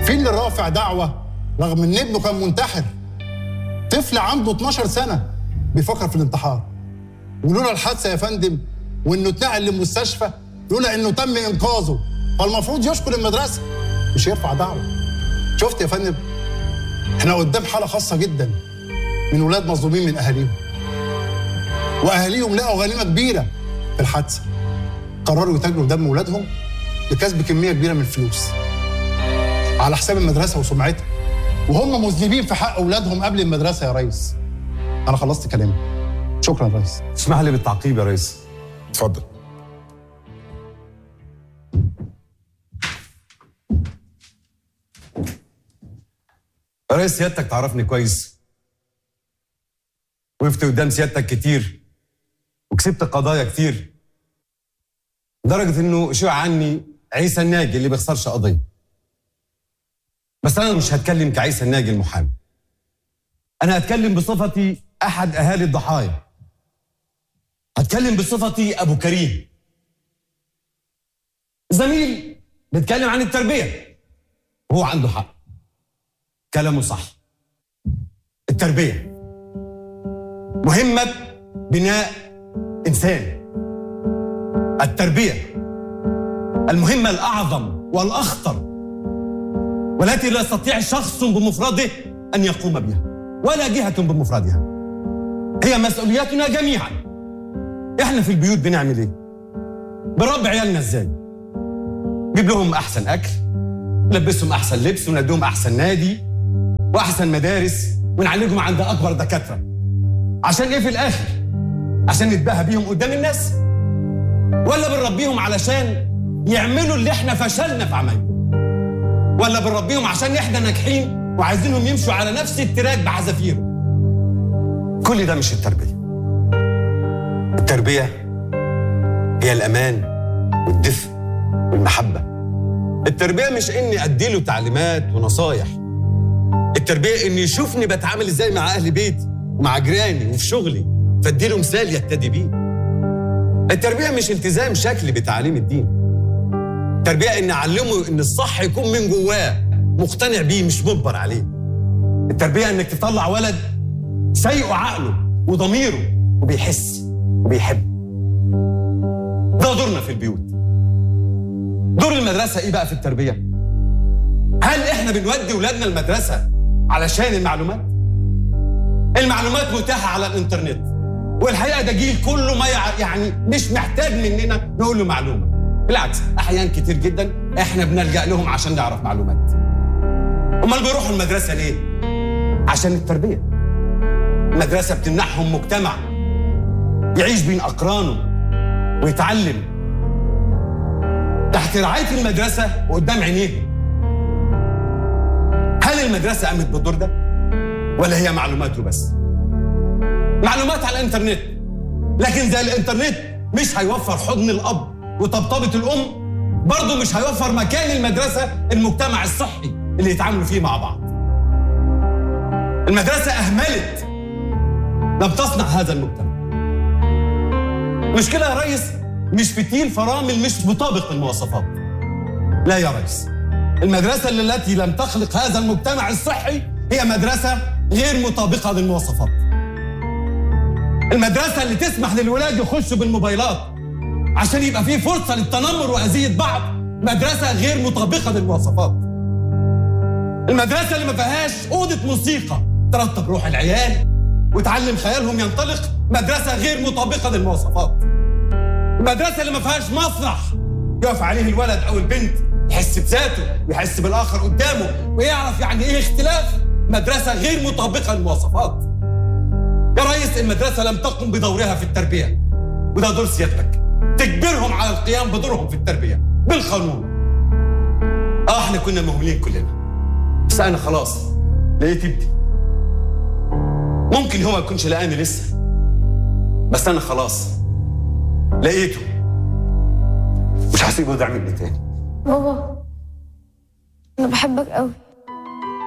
في اللي رافع دعوه رغم ان ابنه كان منتحر طفل عنده 12 سنه بيفكر في الانتحار ولولا الحادثه يا فندم وانه اتنقل للمستشفى لولا انه تم انقاذه فالمفروض يشكر المدرسه مش يرفع دعوه شفت يا فندم احنا قدام حاله خاصه جدا من ولاد مظلومين من اهاليهم واهاليهم لقوا غنيمه كبيره في الحادثه قرروا يتاجروا دم ولادهم لكسب كميه كبيره من الفلوس على حساب المدرسه وسمعتها وهم مذنبين في حق اولادهم قبل المدرسه يا ريس انا خلصت كلامي شكرا يا ريس اسمح لي بالتعقيب يا ريس اتفضل يا ريس سيادتك تعرفني كويس وقفت قدام سيادتك كتير وكسبت قضايا كتير لدرجة انه شيع عني عيسى الناجي اللي بيخسرش قضية بس انا مش هتكلم كعيسى الناجي المحامي انا هتكلم بصفتي احد اهالي الضحايا هتكلم بصفتي ابو كريم زميل بيتكلم عن التربية وهو عنده حق كلامه صح التربية مهمة بناء إنسان التربية المهمة الأعظم والأخطر والتي لا يستطيع شخص بمفرده أن يقوم بها ولا جهة بمفردها هي مسؤولياتنا جميعا احنا في البيوت بنعمل ايه بربي عيالنا ازاي نجيب لهم احسن اكل نلبسهم احسن لبس ونديهم احسن نادي واحسن مدارس ونعالجهم عند اكبر دكاتره عشان ايه في الاخر عشان نتباهى بيهم قدام الناس ولا بنربيهم علشان يعملوا اللي احنا فشلنا في عمله ولا بنربيهم عشان احنا ناجحين وعايزينهم يمشوا على نفس التراك بحذافيره كل ده مش التربيه التربيه هي الامان والدفء والمحبه التربيه مش اني اديله تعليمات ونصايح التربيه اني يشوفني بتعامل ازاي مع اهل بيتي ومع جيراني وفي شغلي فاديله مثال يقتدي بيه التربيه مش التزام شكلي بتعاليم الدين التربيه ان اعلمه ان الصح يكون من جواه مقتنع بيه مش مجبر عليه التربيه انك تطلع ولد سايقه عقله وضميره وبيحس وبيحب ده دورنا في البيوت دور المدرسه ايه بقى في التربيه هل احنا بنودي ولادنا المدرسه علشان المعلومات المعلومات متاحه على الانترنت والحقيقه ده جيل كله ما يع... يعني مش محتاج مننا نقول له معلومه بالعكس احيان كتير جدا احنا بنلجا لهم عشان نعرف معلومات امال بيروحوا المدرسه ليه عشان التربيه المدرسه بتمنحهم مجتمع يعيش بين اقرانه ويتعلم تحت رعايه المدرسه وقدام عينيهم هل المدرسه قامت بالدور ده ولا هي معلومات وبس معلومات على الانترنت لكن زي الانترنت مش هيوفر حضن الاب وطبطبه الام برضه مش هيوفر مكان المدرسه المجتمع الصحي اللي يتعاملوا فيه مع بعض المدرسه اهملت لم تصنع هذا المجتمع المشكله يا ريس مش فتيل فرامل مش مطابق للمواصفات لا يا ريس المدرسه التي لم تخلق هذا المجتمع الصحي هي مدرسه غير مطابقه للمواصفات المدرسة اللي تسمح للولاد يخشوا بالموبايلات عشان يبقى فيه فرصة للتنمر وأذية بعض مدرسة غير مطابقة للمواصفات المدرسة اللي ما فيهاش أوضة موسيقى ترطب روح العيال وتعلم خيالهم ينطلق مدرسة غير مطابقة للمواصفات المدرسة اللي ما فيهاش مسرح يقف عليه الولد أو البنت يحس بذاته ويحس بالآخر قدامه ويعرف يعني إيه اختلاف مدرسة غير مطابقة للمواصفات يا ريس المدرسة لم تقم بدورها في التربية وده دور سيادتك تجبرهم على القيام بدورهم في التربية بالقانون اه احنا كنا مهملين كلنا بس انا خلاص لقيت ابني ممكن هو ما يكونش لقاني لسه بس انا خلاص لقيته مش هسيبه يضيع مني تاني بابا انا بحبك قوي